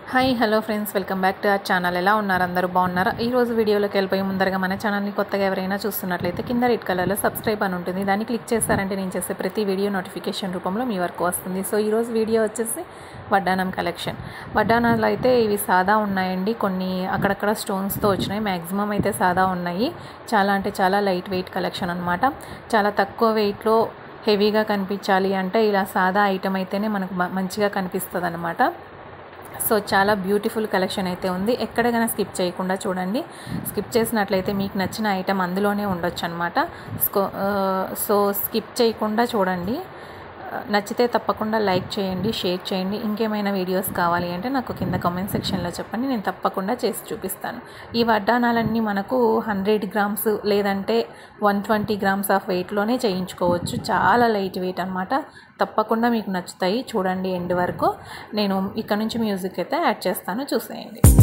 hi hello friends welcome back to our channel ఎలా ఉన్నారు అందరూ బాగున్నారా ఈ రోజు వీడియోలోకి వెళ్ళిపోయి ముందరగా మన ఛానల్ని కొత్తగా ఎవరైనా చూస్తున్నట్లయితే కింద రెడ్ కలర్లో సబ్స్క్రైబ్ అని ఉంటుంది దాన్ని క్లిక్ చేస్తారంటే నేను చేసే ప్రతి వీడియో నోటిఫికేషన్ రూపంలో మీ వరకు వస్తుంది సో ఈరోజు వీడియో వచ్చేసి వడ్డానం కలెక్షన్ వడ్డానాలు అయితే ఇవి సాదా ఉన్నాయండి కొన్ని అక్కడక్కడ స్టోన్స్తో వచ్చినాయి మ్యాక్సిమం అయితే సాదా ఉన్నాయి చాలా అంటే చాలా లైట్ వెయిట్ కలెక్షన్ అనమాట చాలా తక్కువ వెయిట్లో హెవీగా కనిపించాలి అంటే ఇలా సాదా ఐటమ్ అయితేనే మనకు మ- మంచిగా కనిపిస్తుంది అనమాట సో చాలా బ్యూటిఫుల్ కలెక్షన్ అయితే ఉంది ఎక్కడికైనా స్కిప్ చేయకుండా చూడండి స్కిప్ చేసినట్లయితే మీకు నచ్చిన ఐటెం అందులోనే ఉండొచ్చు అనమాట సో స్కిప్ చేయకుండా చూడండి ఆ, నచ్చితే తప్పకుండా లైక్ చేయండి షేర్ చేయండి ఇంకేమైనా వీడియోస్ కావాలి అంటే నాకు కింద కామెంట్ సెక్షన్లో చెప్పండి నేను తప్పకుండా చేసి చూపిస్తాను ఈ వడ్డానాలన్నీ మనకు హండ్రెడ్ గ్రామ్స్ లేదంటే వన్ ట్వంటీ గ్రామ్స్ ఆఫ్ వెయిట్లోనే చేయించుకోవచ్చు చాలా లైట్ వెయిట్ అనమాట తప్పకుండా మీకు నచ్చుతాయి చూడండి ఎండ్ వరకు నేను ఇక్కడ నుంచి మ్యూజిక్ అయితే యాడ్ చేస్తాను చూసేయండి